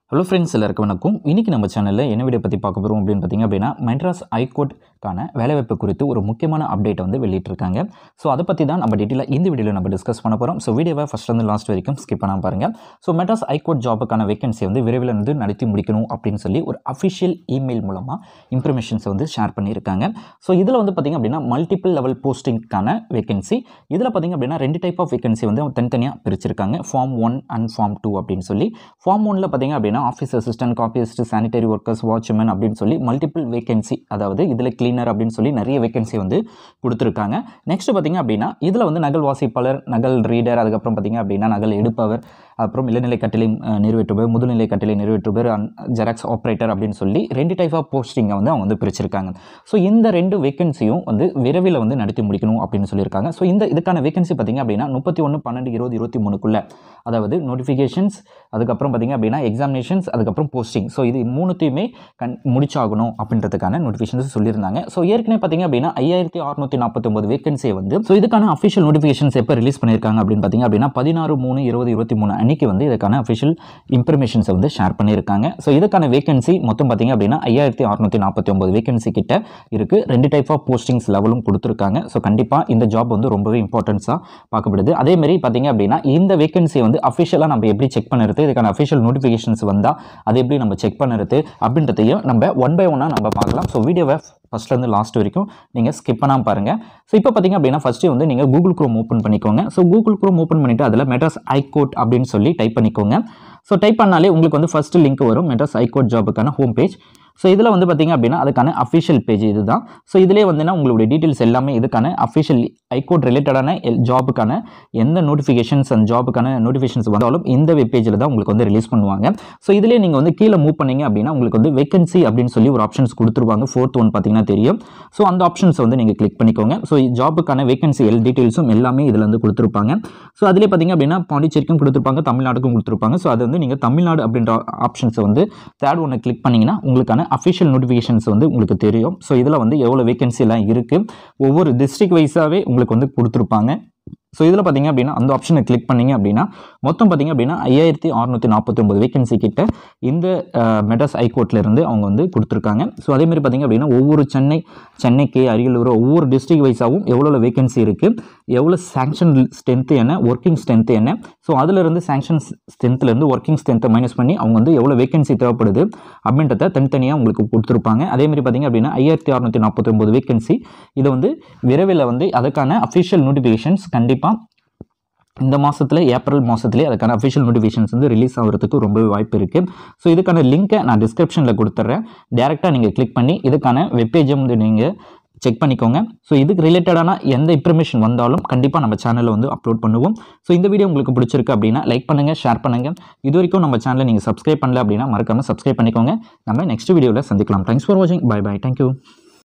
hello friends எல்லாருக்கும் வணக்கம் இன்றைக்கி நம்ம சேனலில் என்ன வீடியோ பற்றி பார்க்க போகிறோம் அப்படின்னு பார்த்தீங்க அப்படின்னா மெட்ராஸ் ஹைகோர்ட்கான வேலைவாய்ப்பு குறித்து ஒரு முக்கியமான அப்டேட்டை வந்து வெளியிட்டிருக்காங்க ஸோ அதை பற்றி தான் நம்ம டீட்டெயிலாக இந்த வீடியோவில் நம்ம டிஸ்கஸ் பண்ண போகிறோம் ஸோ வீடியோவை ஃபஸ்ட்லேருந்து லாஸ்ட் வரைக்கும் ஸ்கிப் பண்ணாமல் பாருங்கள் ஸோ மெட்ராஸ் ஹைகோர்ட் ஜாபுக்கான வேகன்சி வந்து விரைவில் வந்து நடத்தி முடிக்கணும் அப்படின்னு சொல்லி ஒரு அஃபிஷியல் இமெயில் மூலமாக இன்ஃபர்மேஷன்ஸை வந்து ஷேர் பண்ணியிருக்காங்க ஸோ இதில் வந்து பார்த்திங்க அப்படின்னா மல்டிபிள் லெவல் போஸ்டிங்க்கான வேகன்சி இதில் பார்த்திங்க அப்படின்னா ரெண்டு டைப் ஆஃப் வேகன்சி வந்து தனித்தனியாக பிரிச்சிருக்காங்க form one and form two அப்படின்னு சொல்லி ஃபார்ம் ஒனில் பார்த்திங்க அப்படின்னா office assistant copyist sanitary workers watchman அப்படின்னு சொல்லி மல்டிபிள் வேகன்சி அதாவது இதில் கிளீனர் அப்படின்னு சொல்லி நிறைய வேகன்சி வந்து கொடுத்துருக்காங்க நெக்ஸ்ட் பார்த்திங்க அப்படின்னா இதில் வந்து நகல் வாசிப்பாளர் நகல் ரீடர் அதுக்கப்புறம் பார்த்திங்க அப்படின்னா நகல் எடுப்பவர் அப்புறம் இளநிலை கட்டளை அஹ், நிறைவேற்றுபவர் முதுநிலை கட்டளை நிறைவேற்றுபவர் ஜெராக்ஸ் ஆப்ரேட்டர் அப்படின்னு சொல்லி ரெண்டு டைப் ஆஃப் போஸ்டிங்கை வந்து அவங்க வந்து பிரிச்சிருக்காங்க ஸோ இந்த ரெண்டு வேகன்சியும் வந்து விரைவில் வந்து நடத்தி முடிக்கணும் அப்படின்னு சொல்லியிருக்காங்க ஸோ இந்த இதுக்கான வேகன்சி பார்த்திங்க அப்படின்னா முப்பத்தி ஒன்று பன்னெண்டு இருபது இருபத்தி மூணுக்குள்ளே அதாவது நோட்டிஃபிகேஷன்ஸ் அதுக்கப்புறம் பார்த்திங்க அப்படின்னா எக்ஸாமினேஷன்ஸ் அதுக்கப்புறம் போஸ்டிங் ஸோ இது மூணுத்தையுமே கண் முடிச்சாகணும் அப்படின்றதுக்கான நோட்டிஃபிகேஷன்ஸ் சொல்லியிருந்தாங்க ஸோ ஏற்கனவே பார்த்திங்க அப்படின்னா ஐயாயிரத்தி அறுநூற்றி நாற்பத்தொம்பது வேகன்சியை வந்து ஸோ இதுக்கான அஃபிஷியல் நோட்டிஃபிகேஷன்ஸ் எப்போ ரிலீஸ் பண்ணியிருக்காங்க அப்படின்னு பார்த்திங்க அப்படின்னா பதினாறு மூணு இருபது இருபத்தி மூணு அன்னைக்கு வந்து இதுக்கான அஃபிஷியல் இன்ஃபர்மேஷன்ஸை வந்து ஷேர் பண்ணியிருக்காங்க ஸோ இதுக்கான வேகன்சி மொத்தம் பார்த்திங்க அப்படின்னா ஐயாயிரத்தி அறுநூற்றி நாற்பத்தி ஒம்பது வேகன்சி கிட்ட இருக்குது ரெண்டு டைப் ஆஃப் போஸ்டிங்ஸ் லெவலும் கொடுத்துருக்காங்க ஸோ கண்டிப்பாக இந்த ஜாப் வந்து ரொம்பவே இம்பார்ட்டன்ஸாக பார்க்கப்படுது அதேமாரி பார்த்திங்க அப்படின்னா இந்த வேகன்சி வந்து அஃபிஷியலாக நம்ம எப்படி செக் பண்ணுறது இதுக்கான அஃபிஷியல் நோட்டிஃபிகேஷன்ஸ் வந்தால் அதை எப்படி நம்ம செக் பண்ணுறது அப்படின்றதையும் நம்ம ஒன் பை ஒன்னாக நம்ம பார்க்கலாம் ஸோ வீடியோவை ஃபஸ்ட்லேருந்து லாஸ்ட் வரைக்கும் நீங்கள் ஸ்கிப் பண்ணாமல் பாருங்கள் ஸோ இப்போ பார்த்தீங்க அப்படின்னா ஃபஸ்ட்டு வந்து நீங்கள் கூகுள் க்ரோம் ஓப்பன் பண்ணிக்கோங்க ஸோ கூகுள் க்ரோம் ஓப்பன் பண்ணிவிட்டு அதில் மெட்ராஸ் ஹைகோர்ட் அப்படின்னு சொல்லி டைப் பண்ணிக்கோங்க ஸோ டைப் பண்ணாலே உங்களுக்கு வந்து ஃபஸ்ட்டு லிங்க் வரும் மெட்ராஸ் ஹைகோர்ட் ஜாபுக்கான ஹோம் பேஜ் ஸோ இதில் வந்து பார்த்தீங்க அப்படின்னா அதுக்கான அஃபிஷியல் பேஜ் இதுதான் ஸோ இதிலே வந்துன்னா உங்களுடைய டீட்டெயில்ஸ் எல்லாமே இதுக்கான அஃபிஷியல் ஹைகோர்ட் ரிலேட்டடான ஜாபுக்கான எந்த நோட்டிஃபிகேஷன்ஸ் அந்த ஜாபுக்கான நோட்டிஃபிகேஷன்ஸ் வந்தாலும் இந்த வெப் பேஜில் தான் உங்களுக்கு வந்து ரிலீஸ் பண்ணுவாங்க ஸோ இதிலே நீங்கள் வந்து கீழே மூவ் பண்ணீங்க அப்படின்னா உங்களுக்கு வந்து வேகன்சி அப்படின்னு சொல்லி ஒரு ஆப்ஷன்ஸ் கொடுத்துருவாங்க ஃபோர்த் ஒன் பார்த்தீங்கன்னா தெரியும் ஸோ அந்த ஆப்ஷன்ஸ் வந்து நீங்கள் கிளிக் பண்ணிக்கோங்க ஸோ ஜாபுக்கான வேகன்சி எல் டீட்டெயில்ஸும் எல்லாமே இதில் வந்து கொடுத்துருப்பாங்க ஸோ அதிலே பார்த்தீங்க அப்படின்னா பாண்டிச்சேரிக்கும் கொடுத்துருப்பாங்க தமிழ்நாடுக்கும் கொடுத்துருப்பாங்க ஸோ அது வந்து நீங்கள் தமிழ்நாடு அப்படின்ற ஆப்ஷன்ஸை வந்து தேர்ட் ஒன்று கிளிக் பண்ணிங்கன்னா உங்களுக்கான அஃபிஷியல் நோட்டிஃபிகேஷன்ஸ் வந்து உங்களுக்கு தெரியும் ஸோ இதில் வந்து எவ்வளோ வேகன்சிலாம் இருக்குது ஒவ்வொரு டிஸ்ட்ரிக்ட் வைஸாகவே உங்களுக்கு வந்து கொடுத்துருப்பாங்க ஸோ இதில் பார்த்தீங்க அப்படின்னா அந்த ஆப்ஷனை கிளிக் பண்ணீங்க அப்படின்னா மொத்தம் பார்த்தீங்க அப்படின்னா ஐயாயிரத்தி அறுநூற்றி நாற்பத்தி ஒம்பது வேகன்சி கிட்ட இந்த அஹ், மெட்ராஸ் ஹைகோர்ட்ல இருந்து அவங்க வந்து கொடுத்துருக்காங்க ஸோ அதேமாதிரி பார்த்தீங்க அப்படின்னா ஒவ்வொரு சென்னை சென்னைக்கு அரியலூர் ஒவ்வொரு டிஸ்ட்ரிக்ட் வைஸாகவும் எவ்வளோ வேகன்சி இருக்குது எவ்வளோ சாங்ஷன் ஸ்ட்ரென்த்து என்ன ஒர்க்கிங் ஸ்ட்ரென்த்து என்ன ஸோ அதிலிருந்து சாங்ஷன் ஸ்ட்ரென்த்லேருந்து ஒர்க்கிங் ஸ்ட்ரென்த்தை மைனஸ் பண்ணி அவங்க வந்து எவ்வளோ வேகன்சி தேவைப்படுது அப்படின்றத தனித்தனியாக உங்களுக்கு கொடுத்துருப்பாங்க அதேமாதிரி பார்த்தீங்க அப்படின்னா ஐயாயிரத்தி அறுநூற்றி நாற்பத்தொம்பது வேகன்சி இதை வந்து விரைவில் வந்து அதுக்கான அஃபிஷியல் நோட்டிஃபிகேஷன்ஸ் கண்டிப்பாக இந்த மாதத்தில் ஏப்ரல் மாதத்துலேயே அதுக்கான அஃபிஷியல் நோட்டிஃபிகேஷன்ஸ் வந்து ரிலீஸ் ஆகிறதுக்கு ரொம்பவே வாய்ப்பு இருக்குது ஸோ இதுக்கான லிங்க்கை நான் டிஸ்கிரிப்ஷனில் கொடுத்துட்றேன் டேரெக்டாக நீங்கள் கிளிக் பண்ணி இதுக்கான வெப்பேஜை வந்து நீங்கள் செக் பண்ணிக்கோங்க ஸோ இதுக்கு ரிலேட்டடான எந்த இன்ஃபர்மேஷன் வந்தாலும் கண்டிப்பாக நம்ம சேனலில் வந்து அப்லோட் பண்ணுவோம் ஸோ இந்த வீடியோ உங்களுக்கு பிடிச்சிருக்கு அப்படின்னா லைக் பண்ணுங்கள் ஷேர் பண்ணுங்கள் இது வரைக்கும் நம்ம சேனலை நீங்கள் சப்ஸ்கிரைப் பண்ணல அப்படின்னா மறக்காமல் சப்ஸ்கிரைப் பண்ணிக்கோங்க நம்ம நெக்ஸ்ட் வீடியோவில் சந்திக்கலாம் தேங்க்ஸ் ஃபார் வாட்சிங் பை பை தேங்க்யூ